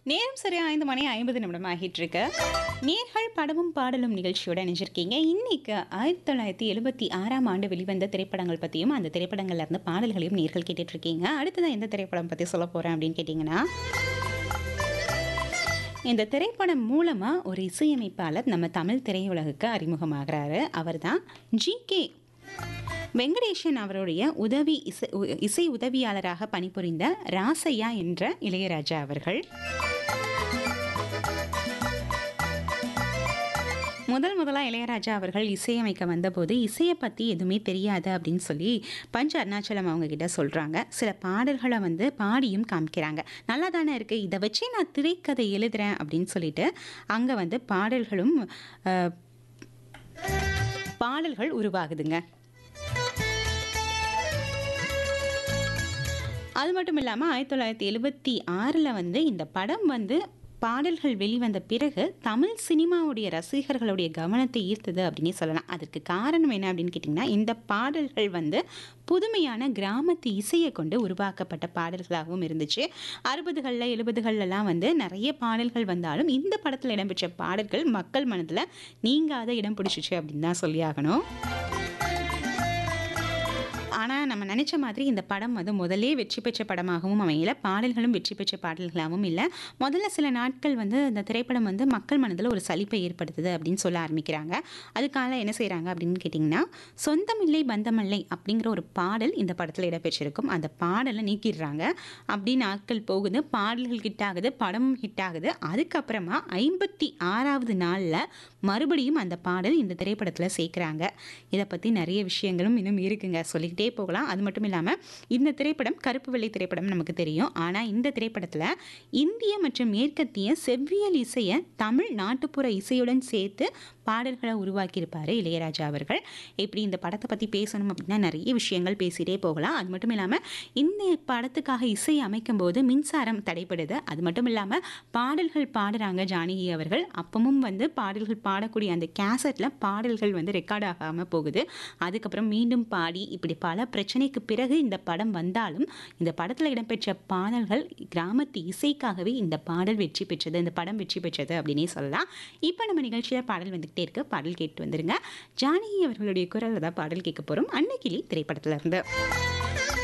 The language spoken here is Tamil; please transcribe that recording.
நேரம் சரியா ஐந்து மணி ஐம்பது நிமிடம் ஆகிட்டு இருக்கு நேர்கள் படமும் பாடலும் நிகழ்ச்சியோட நினைச்சிருக்கீங்க இன்னைக்கு ஆயிரத்தி தொள்ளாயிரத்தி எழுபத்தி ஆறாம் ஆண்டு வெளிவந்த திரைப்படங்கள் பற்றியும் அந்த திரைப்படங்கள்ல இருந்து பாடல்களையும் நேர்கள் கேட்டுட்டு இருக்கீங்க அடுத்ததான் எந்த திரைப்படம் பற்றி சொல்ல போறேன் அப்படின்னு கேட்டிங்கன்னா இந்த திரைப்படம் மூலமா ஒரு இசையமைப்பாளர் நம்ம தமிழ் திரையுலகுக்கு அறிமுகமாகிறாரு அவர்தான் ஜி கே வெங்கடேஷன் அவருடைய உதவி இசை உ- இசை உதவியாளராக பணிபுரிந்த ராசையா என்ற இளையராஜா அவர்கள் முதல் முதலாக இளையராஜா அவர்கள் இசையமைக்க வந்தபோது இசையை பற்றி எதுவுமே தெரியாது அப்படின்னு சொல்லி பஞ்ச அருணாச்சலம் அவங்க கிட்ட சொல்கிறாங்க சில பாடல்களை வந்து பாடியும் காமிக்கிறாங்க நல்லா தானே இருக்குது இதை வச்சு நான் திரைக்கதை எழுதுறேன் அப்படின்னு சொல்லிட்டு அங்கே வந்து பாடல்களும் அஹ், பாடல்கள் உருவாகுதுங்க அது மட்டும் இல்லாமல் ஆயிரத்தி தொள்ளாயிரத்தி எழுபத்தி ஆறில் வந்து இந்த படம் வந்து பாடல்கள் வெளிவந்த பிறகு தமிழ் சினிமாவுடைய ரசிகர்களுடைய கவனத்தை ஈர்த்தது அப்படின்னு சொல்லலாம் அதற்கு காரணம் என்ன அப்படின்னு கேட்டிங்கன்னா இந்த பாடல்கள் வந்து புதுமையான கிராமத்து இசையை கொண்டு உருவாக்கப்பட்ட பாடல்களாகவும் இருந்துச்சு அறுபதுகளில் எழுபதுகள்லாம் வந்து நிறைய பாடல்கள் வந்தாலும் இந்த படத்தில் இடம்பெற்ற பாடல்கள் மக்கள் மனதில் நீங்காத இடம் பிடிச்சிச்சு அப்படின்னு தான் சொல்லியாகணும் ஆனால் நம்ம நினச்ச மாதிரி இந்த படம் வந்து முதலே வெற்றி பெற்ற படமாகவும் அமையல பாடல்களும் வெற்றி பெற்ற பாடல்களாகவும் இல்லை முதல்ல சில நாட்கள் வந்து இந்த திரைப்படம் வந்து மக்கள் மனதில் ஒரு சலிப்பை ஏற்படுத்துது அப்படின்னு சொல்ல ஆரம்பிக்கிறாங்க அதுக்காக என்ன செய்கிறாங்க அப்படின்னு கேட்டிங்கன்னா சொந்தமில்லை பந்தமில்லை அப்படிங்கிற ஒரு பாடல் இந்த படத்தில் இடம்பெற்றிருக்கும் அந்த பாடலை நீக்கிடுறாங்க அப்படி நாட்கள் போகுது பாடல்கள் ஹிட் ஆகுது படமும் ஹிட் ஆகுது அதுக்கப்புறமா ஐம்பத்தி ஆறாவது நாளில் மறுபடியும் அந்த பாடல் இந்த திரைப்படத்தில் சேர்க்குறாங்க இதை பற்றி நிறைய விஷயங்களும் இன்னும் இருக்குங்க சொல்லிக்கிட்டே போகலாம் அது மட்டும் இல்லாமல் இந்த திரைப்படம் கருப்பு வெள்ளை திரைப்படம் நமக்கு தெரியும் ஆனால் இந்த திரைப்படத்தில் இந்திய மற்றும் மேற்கத்திய செவ்வியல் இசையை தமிழ் நாட்டுப்புற இசையுடன் சேர்த்து பாடல்களை உருவாக்கியிருப்பார் இளையராஜா அவர்கள் இப்படி இந்த படத்தை பற்றி பேசணும் அப்படின்னா நிறைய விஷயங்கள் பேசிகிட்டே போகலாம் அது மட்டும் இல்லாமல் இந்த படத்துக்காக இசை அமைக்கும் போது மின்சாரம் தடைப்படுது அது மட்டும் இல்லாமல் பாடல்கள் பாடுறாங்க ஜானகி அவர்கள் அப்பவும் வந்து பாடல்கள் பாடக்கூடிய அந்த கேசட்டில் பாடல்கள் வந்து ரெக்கார்ட் ஆகாமல் போகுது அதுக்கப்புறம் மீண்டும் பாடி இப்படி பல பிரச்சனைக்கு பிறகு இந்த படம் வந்தாலும் இந்த படத்தில் இடம்பெற்ற பாடல்கள் கிராமத்து இசைக்காகவே இந்த பாடல் வெற்றி பெற்றது இந்த படம் வெற்றி பெற்றது அப்படின்னே சொல்லலாம் இப்போ நம்ம நிகழ்ச்சியில் பாடல் வந்துக்கிட்டே இருக்கு பாடல் கேட்டு வந்துருங்க ஜானகி அவர்களுடைய குரலில் தான் பாடல் கேட்க போகிறோம் அன்னக்கிளி திரைப்படத்துல இருந்து